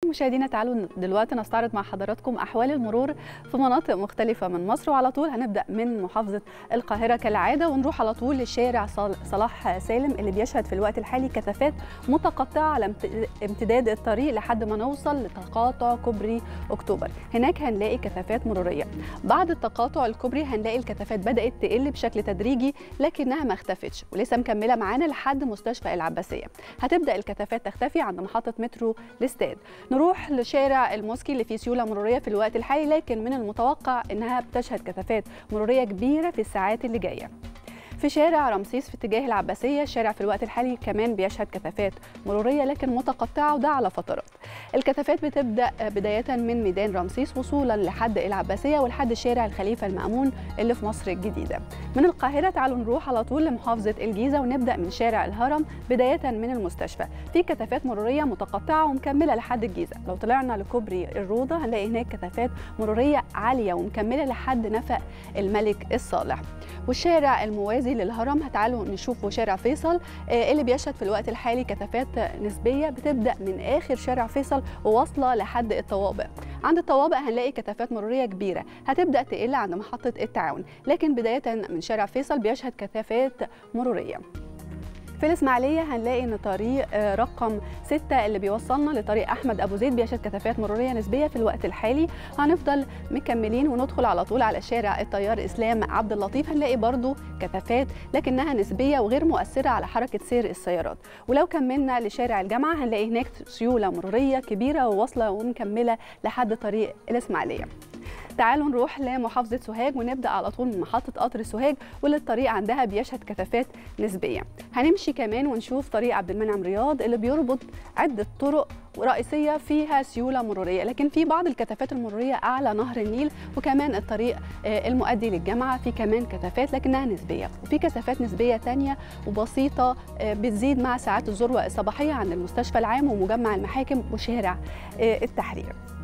مشاهدينا تعالوا دلوقتي نستعرض مع حضراتكم احوال المرور في مناطق مختلفه من مصر وعلى طول هنبدا من محافظه القاهره كالعاده ونروح على طول لشارع صلاح سالم اللي بيشهد في الوقت الحالي كثافات متقطعه على امتداد الطريق لحد ما نوصل لتقاطع كوبري اكتوبر هناك هنلاقي كثافات مروريه بعد التقاطع الكوبري هنلاقي الكثافات بدات تقل بشكل تدريجي لكنها ما اختفتش ولسه مكمله معانا لحد مستشفى العباسيه هتبدا الكثافات تختفي عند محطه مترو الاستاد نروح لشارع الموسكي اللي فيه سيوله مروريه في الوقت الحالي لكن من المتوقع انها بتشهد كثافات مروريه كبيره في الساعات اللي جايه في شارع رمسيس في اتجاه العباسيه الشارع في الوقت الحالي كمان بيشهد كثافات مروريه لكن متقطعه وده على فترات الكثافات بتبدا بدايه من ميدان رمسيس وصولا لحد العباسيه ولحد شارع الخليفه المامون اللي في مصر الجديده من القاهره تعالوا نروح على طول لمحافظه الجيزه ونبدا من شارع الهرم بدايه من المستشفى في كثافات مروريه متقطعه ومكمله لحد الجيزه لو طلعنا لكوبري الروضه هنلاقي هناك كثافات مروريه عاليه ومكمله لحد نفق الملك الصالح والشارع الموازي للهرم تعالوا نشوفوا شارع فيصل اللي بيشهد في الوقت الحالي كثافات نسبيه بتبدا من اخر شارع فيصل وواصله لحد الطوابق عند الطوابق هنلاقي كثافات مروريه كبيره هتبدا تقل عند محطه التعاون لكن بدايه من شارع فيصل بيشهد كثافات مروريه في الإسماعيلية هنلاقي إن طريق رقم 6 اللي بيوصلنا لطريق أحمد أبو زيد بيشهد كثافات مرورية نسبية في الوقت الحالي هنفضل مكملين وندخل على طول على شارع الطيار إسلام عبد اللطيف هنلاقي برضو كثافات لكنها نسبية وغير مؤثرة على حركة سير السيارات ولو كملنا لشارع الجامعة هنلاقي هناك سيولة مرورية كبيرة وواصلة ومكملة لحد طريق الإسماعيلية تعالوا نروح لمحافظة سوهاج ونبدأ على طول من محطة قطر سوهاج واللي الطريق عندها بيشهد كثافات نسبية هنمشي كمان ونشوف طريق عبد المنعم رياض اللي بيربط عدة طرق رئيسية فيها سيولة مرورية لكن في بعض الكثافات المرورية أعلى نهر النيل وكمان الطريق المؤدي للجامعة في كمان كثافات لكنها نسبية وفي كثافات نسبية تانية وبسيطة بتزيد مع ساعات الذروة الصباحية عند المستشفى العام ومجمع المحاكم وشارع التحرير